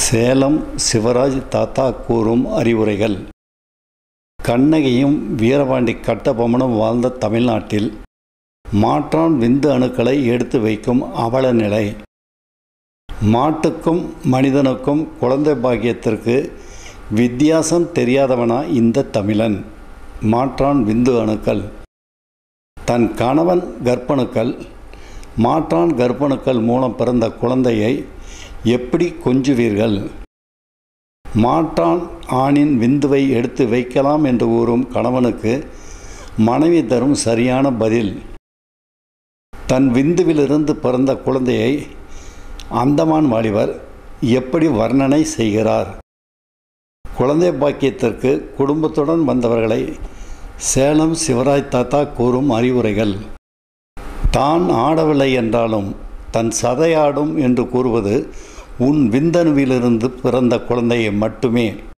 சேலம் சிவராஜ் தாத்தா கூறும் அறிவுரைகள் கண்ணகியும் வீரபாண்டி கட்டபொம்மனும் வாழ்ந்த தமிழ்நாட்டில் மாற்றான் விந்து அணுக்களை எடுத்து வைக்கும் அவல நிலை மாட்டுக்கும் மனிதனுக்கும் குழந்தை பாக்கியத்திற்கு வித்தியாசம் தெரியாதவனா இந்த தமிழன் மாற்றான் விந்து அணுக்கள் தன் கணவன் கர்ப்பணுக்கள் மாற்றான் கர்ப்பணுக்கள் மூலம் பிறந்த குழந்தையை எப்படி கொஞ்சுவீர்கள் மாற்றான் ஆணின் விந்துவை எடுத்து வைக்கலாம் என்று கூறும் கணவனுக்கு மனைவி தரும் சரியான பதில் தன் விந்துவிலிருந்து பிறந்த குழந்தையை அந்தமான் வாலிபர் எப்படி வர்ணனை செய்கிறார் குழந்தை பாக்கியத்திற்கு குடும்பத்துடன் வந்தவர்களை சேலம் சிவராஜ் தாத்தா கூறும் அறிவுரைகள் தான் ஆடவில்லை என்றாலும் தன் சதையாடும் என்று கூறுவது உன் விந்தணுவிலிருந்து பிறந்த குழந்தையை மட்டுமே